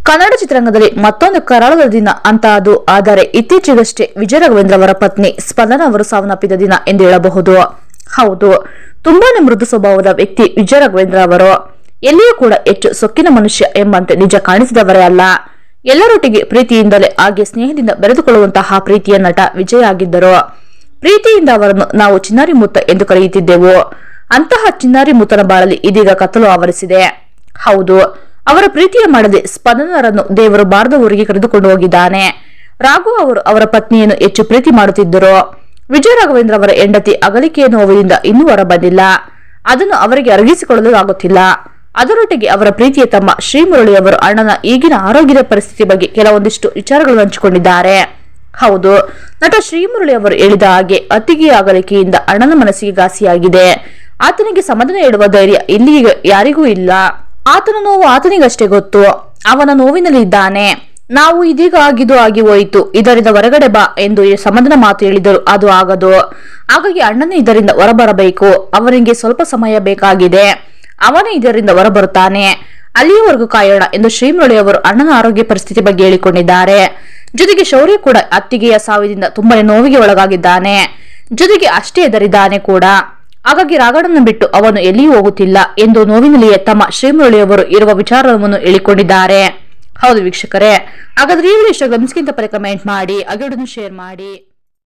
ಕನ್ನಡ ಚಿತ್ರರಂಗದಲ್ಲಿ ಮತ್ತೊಂದು ಕರಾಳದ ದಿನ ಅಂತ ಅದು ಆದರೆ ಇತ್ತೀಚೆಗಷ್ಟೇ ವಿಜಯ ರಾಘವೇಂದ್ರ ಅವರ ಪತ್ನಿ ಸ್ಪಂದನ ಅವರು ಸಾವನ್ನಪ್ಪಿದ ದಿನ ಎಂದು ಹೇಳಬಹುದು ಹೌದು ತುಂಬಾನೇ ಮೃದು ಸ್ವಭಾವದ ವ್ಯಕ್ತಿ ವಿಜಯ ರಾಘವೇಂದ್ರ ಅವರು ಎಲ್ಲಿಯೂ ಕೂಡ ಹೆಚ್ಚು ಸೊಕ್ಕಿನ ಮನುಷ್ಯ ಎಂಬಂತೆ ನಿಜ ಕಾಣಿಸಿದವರೇ ಅಲ್ಲ ಎಲ್ಲರೊಟ್ಟಿಗೆ ಪ್ರೀತಿಯಿಂದಲೇ ಹಾಗೆ ಸ್ನೇಹದಿಂದ ಬೆರೆದುಕೊಳ್ಳುವಂತಹ ಪ್ರೀತಿಯ ನಟ ವಿಜಯ್ ಆಗಿದ್ದರು ಪ್ರೀತಿಯಿಂದ ಅವರನ್ನು ನಾವು ಚಿನ್ನಾರಿ ಮುತ್ತ ಎಂದು ಕರೆಯುತ್ತಿದ್ದೆವು ಅಂತಹ ಚಿನ್ನಾರಿ ಮುತ್ತನ ಬಾಳಲಿ ಇದೀಗ ಕತ್ತಲು ಆವರಿಸಿದೆ ಹೌದು ಅವರ ಪ್ರೀತಿಯ ಮಾಡದೆ ಸ್ಪಂದನರನ್ನು ದೇವರು ಬಾರದ ಊರಿಗೆ ಕರೆದುಕೊಂಡು ಹೋಗಿದ್ದಾನೆ ರಾಘು ಅವರು ಅವರ ಪತ್ನಿಯನ್ನು ಹೆಚ್ಚು ಪ್ರೀತಿ ಮಾಡುತ್ತಿದ್ದರು ವಿಜಯ ರಾಘವೇಂದ್ರ ಅವರ ಹೆಂಡತಿ ಅಗಲಿಕೆಯ ನೋವಿನಿಂದ ಇನ್ನೂ ಹೊರಬಂದಿಲ್ಲ ಅದನ್ನು ಅವರಿಗೆ ಅರಗಿಸಿಕೊಳ್ಳಲು ಆಗುತ್ತಿಲ್ಲ ಅದರೊಟ್ಟಿಗೆ ಅವರ ಪ್ರೀತಿಯ ತಮ್ಮ ಶ್ರೀಮುರಳಿ ಅವರು ಅಣ್ಣನ ಈಗಿನ ಆರೋಗ್ಯದ ಪರಿಸ್ಥಿತಿ ಬಗ್ಗೆ ಕೆಲವೊಂದಿಷ್ಟು ವಿಚಾರಗಳನ್ನು ಹಂಚಿಕೊಂಡಿದ್ದಾರೆ ಹೌದು ನಟ ಶ್ರೀಮುರಳಿ ಅವರು ಹೇಳಿದ ಹಾಗೆ ಅತ್ತಿಗೆಯ ಅಗಲಿಕೆಯಿಂದ ಅಣ್ಣನ ಮನಸ್ಸಿಗೆ ಘಾಸಿಯಾಗಿದೆ ಆತನಿಗೆ ಸಮಾಧಾನ ಹೇಳುವ ಧೈರ್ಯ ಇಲ್ಲಿ ಯಾರಿಗೂ ಇಲ್ಲ ಆತನ ನೋವು ಆತನಿಗಷ್ಟೇ ಗೊತ್ತು ಅವನ ನೋವಿನಲ್ಲಿ ಇದ್ದಾನೆ ನಾವು ಇದೀಗ ಆಗಿದ್ದು ಆಗಿ ಹೋಯಿತು ಇದರಿಂದ ಹೊರಗಡೆ ಬಾ ಎಂದು ಸಮಾಧಾನ ಮಾತು ಹೇಳಿದರು ಅದು ಆಗದು ಹಾಗಾಗಿ ಅಣ್ಣನೇ ಇದರಿಂದ ಹೊರಬರಬೇಕು ಅವನಿಗೆ ಸ್ವಲ್ಪ ಸಮಯ ಬೇಕಾಗಿದೆ ಅವನೇ ಇದರಿಂದ ಹೊರಬರುತ್ತಾನೆ ಅಲ್ಲಿಯವರೆಗೂ ಕಾಯೋಣ ಎಂದು ಶ್ರೀಮುರಳಿ ಅವರು ಅಣ್ಣನ ಆರೋಗ್ಯ ಪರಿಸ್ಥಿತಿ ಬಗ್ಗೆ ಹೇಳಿಕೊಂಡಿದ್ದಾರೆ ಜೊತೆಗೆ ಶೌರ್ಯ ಕೂಡ ಅತ್ತಿಗೆಯ ಸಾವಿನಿಂದ ತುಂಬಾ ನೋವಿಗೆ ಒಳಗಾಗಿದ್ದಾನೆ ಜೊತೆಗೆ ಅಷ್ಟೇ ಎದರಿದ್ದಾನೆ ಕೂಡ ಹಾಗಾಗಿ ರಾಘಣ್ಣನ ಬಿಟ್ಟು ಅವನು ಎಲ್ಲಿಯೂ ಹೋಗುತ್ತಿಲ್ಲ ಎಂದು ನೋವಿನಲ್ಲಿಯೇ ತಮ್ಮ ಶ್ರೀಮುರಳಿಯವರು ಇರುವ ವಿಚಾರವನ್ನು ಹೇಳಿಕೊಂಡಿದ್ದಾರೆ ಹೌದು ವೀಕ್ಷಕರೇ ಹಾಗಾದ್ರೆ ಈ ವಿಡಿಯೋ ಇಷ್ಟ ಪರಿ ಕಮೆಂಟ್ ಮಾಡಿ ಹಾಗೆ ಶೇರ್ ಮಾಡಿ